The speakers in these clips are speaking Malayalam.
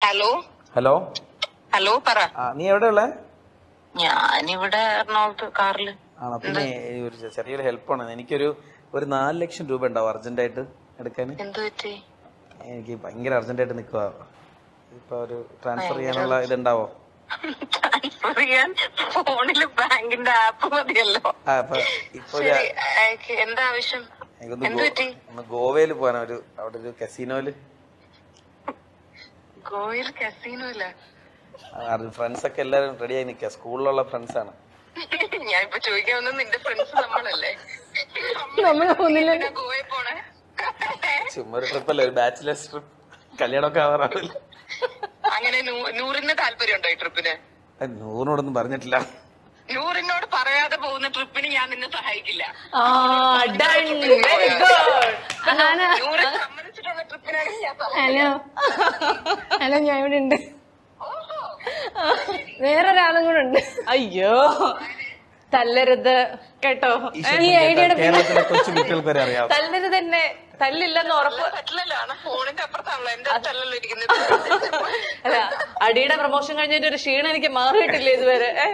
ഹലോ ഹലോ ഹലോ പറ ആ നീ എവിടെ ഉള്ളേ ഞാനിവിടെ എറണാകുളത്ത് കാറില് ആണോ പിന്നെ ഈ ഒരു ചെ- ചെറിയൊരു ഹെൽപ്പാണ് എനിക്കൊരു ഒരു നാല് ലക്ഷം രൂപ ഉണ്ടാവും അർജന്റായിട്ട് എടുക്കാൻ എന്ത് പറ്റി എനിക്ക് ഭയങ്കര അർജന്റായിട്ട് നിൽക്കുക ഇപ്പൊ ഒരു ട്രാൻസ്ഫർ ചെയ്യാനുള്ള ഇതുണ്ടാവോ ട്രാൻസ്ഫർ ചെയ്യാൻ ഫോണില് ബാങ്കിന്റെ ആപ്പ് മതിയല്ലോ ആ ഇപ്പൊ ഇപ്പൊ ഒരു ശരി അയക്ക്. എന്താ ആവശ്യം എനിക്കൊന്ന് എന്ത് പറ്റി ഗോ- ഒന്ന് ഗോവയിൽ പോകാനാ ഒരു അവിടെ ഒരു കസീനോയില് ഗോയിൽ കസീനോ ഇല്ല ഫ്രണ്ട്സ് ഒക്കെ എല്ലാരും റെഡി ആയി നിൽക്കുക സ്കൂളിലുള്ള ഫ്രണ്ട്സ് ആണ് ഞാൻ ഇപ്പൊ ചോദിക്കാൻ വന്നത് നിന്റെ ഫ്രണ്ട്സ് നമ്മളല്ലേ നമ്മള് പോകുന്നില്ല പിന്നെ ഗോവയിൽ പോണേ ചുമ്മാ ഒരു ട്രിപ്പ് അല്ലേ ഒരു ബാച്ചിലേഴ്സ് ട്രിപ്പ് കല്യാണമൊക്കെ ആവാറാവില്ല അങ്ങനെ നൂ- നൂറിന് താല്പര്യമുണ്ടോ ഈ ട്രിപ്പിന് നൂറിനോടൊന്നും പറഞ്ഞിട്ടില്ല നൂറിനോട് പറയാതെ പോകുന്ന ട്രിപ്പിന് ഞാൻ നിന്നെ സഹായിക്കില്ല ആ ഡൺ വെരി ഗുഡ് അഹാന നൂറ് സമ്മതിച്ചിട്ടുള്ള ട്രിപ്പിനാണെങ്കിൽ ഞാൻ സഹായിക്കും ഹലോ ഹലോ ഞാൻ ഇവിടെ ഉണ്ട് വേറൊരാളും കൂടെ ഉണ്ട് അയ്യോ തല്ലരുത് കേട്ടോ ഈ ഐഡിയയുടെ കേരളത്തിലെ കൊച്ചു കുട്ടികൾക്ക് വരെ അറിയാം തല്ലരുത് തന്നെ തല്ലില്ലെന്ന് ഉറപ്പ് പറ്റില്ലല്ലോ ആണ് ഫോണിന്റെ അപ്പുറത്താണല്ലോ എന്റെ അടുത്തല്ലല്ലോ ഇരിക്കുന്നത് അല്ല അടിയുടെ പ്രൊമോഷൻ കഴിഞ്ഞിട്ട് ഒരു ക്ഷീണം എനിക്ക് മാറിയിട്ടില്ല ഇതുവരെ ഏ?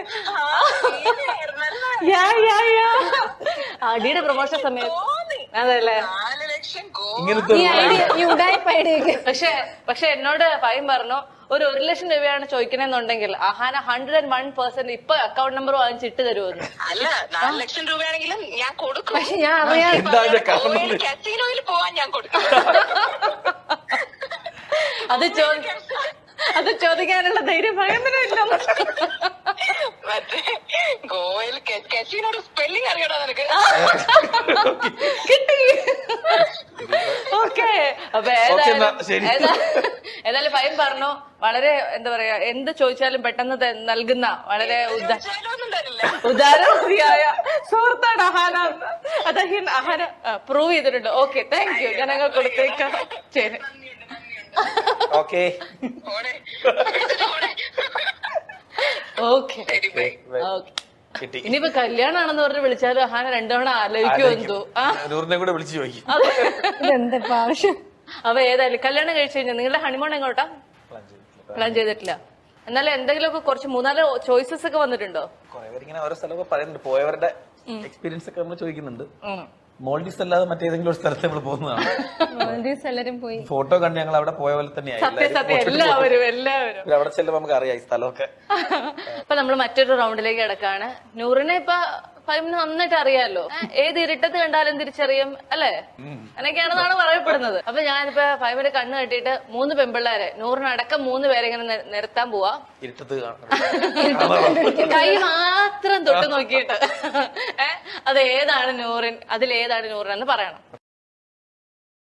യാ, യാ, യാ. അടിയുടെ പ്രൊമോഷൻ സമയത്ത് അതല്ലേ നാല് ലക്ഷം ഗോ ഇങ്ങനത്തെ ഈ ഐഡിയ ഈ ഉടായ്പ ഐഡിയ പക്ഷെ പക്ഷെ എന്നോട് ഫൈൻ പറഞ്ഞു ഒരു ഒരു ലക്ഷം രൂപയാണ് ചോദിക്കണെന്നുണ്ടെങ്കിൽ Ahana hundred and one percent ഇപ്പൊ അക്കൗണ്ട് നമ്പർ വാങ്ങിച്ചിട്ട് തരുമെന്ന് അല്ല നാല് ലക്ഷം രൂപയാണെങ്കിലും ഞാൻ കൊടുക്കും പക്ഷെ ഞാൻ അറിയാതെ എന്താണ് കാരണം കസീനോയിൽ പോവാൻ ഞാൻ കൊടുക്കും അത് ചോദി അത് ചോദിക്കാനുള്ള ധൈര്യം ഭയങ്കരമില്ല മറ്റേ ഗോവയിൽ കസീനോട് സ്പെല്ലിംഗ് അറിയണോ നിനക്ക് കിട്ടി ഓക്കെ അപ്പൊ Okay, എന്നാ, ഏതായാലും ശരി. ഏതാ- ഏതായാലും ഫൈൻ പറഞ്ഞു വളരെ എന്താ പറയാ എന്ത് ചോദിച്ചാലും പെട്ടെന്ന് ത- നൽകുന്ന വളരെ ഉദാ ഒന്നും തരില്ല ഉദാരമതിയായ സുഹൃത്താണ് അഹാന അത് അഹിൻ അഹാന പ്രൂവ് ചെയ്തിട്ടുണ്ട് ഓക്കെ താങ്ക് യു ഞാൻ അങ്ങ് കൊടുത്തേക്കാം ശരി ഓക്കെ പോണേ പോണേ ഓക്കെ ശരി ബൈ ഓക്കെ കിട്ടി ഇനിയിപ്പോ കല്യാണാണെന്ന് പറഞ്ഞ് വിളിച്ചാലും അഹാന രണ്ടു ആലോചിക്കുമോ എന്തോ ആ നൂറിനെ കൂടെ വിളിച്ചു ചോദിക്കും അതെ ഇതെന്താ ഇപ്പൊ ആവശ്യം അപ്പൊ ഏതായാലും കല്യാണം കഴിച്ചു കഴിഞ്ഞാൽ നിങ്ങളുടെ ഹണിമൂൺ എങ്ങോട്ടാ പ്ലാൻ ചെയ്തിട്ടില്ല എന്നാലും എന്തെങ്കിലുമൊക്കെ കുറച്ച് മൂന്നാല് ചോയ്സസ് ഒക്കെ വന്നിട്ടുണ്ടോ കുറെ പേരിങ്ങനെ ഓരോ സ്ഥലമൊക്കെ പറയുന്നുണ്ട് പോയവരുടെ എക്സ്പീരിയൻസ് ഒക്കെ നമ്മൾ ചോദിക്കുന്നുണ്ട് മോൾഡീസ് അല്ലാതെ മറ്റേതെങ്കിലും ഒരു സ്ഥലത്ത് നമ്മൾ പോകുന്നതാണ് മാലദ്വീപ്സ് എല്ലാരും പോയി ഫോട്ടോ കണ്ട് ഞങ്ങൾ അവിടെ പോയ പോലെ തന്നെയായി സത്യം സത്യം എല്ലാവരും എല്ലാവരും പിന്നെ അവിടെ ചെല്ലുമ്പോൾ നമുക്ക് അറിയാം ഈ സ്ഥലമൊക്കെ അപ്പൊ നമ്മൾ മറ്റൊരു റൗണ്ടിലേക്ക് കിടക്കാണ് നൂറിനെ ഇപ്പൊ ഫൈമിന് നന്നായിട്ട് അറിയാലോ ഏ, ഏത് ഇരുട്ടത്ത് കണ്ടാലും തിരിച്ചറിയും അല്ലേ അങ്ങനെയൊക്കെയാണെന്നാണ് പറയപ്പെടുന്നത് അപ്പൊ ഞാനിപ്പോ ഫൈമിന്റെ കണ്ണ് കെട്ടിയിട്ട് മൂന്ന് പെമ്പിള്ളേരെ നൂറിനടക്കം മൂന്ന് പേരെ ഇങ്ങനെ നി- നിരത്താൻ പോവാ ഇരുട്ടത്ത് കാണണം കൈ മാത്രം തൊട്ട് നോക്കിയിട്ട് ഏ, അത് ഏതാണ് നൂറിൻ അതിൽ ഏതാണ് നൂറിൻ എന്ന് പറയണം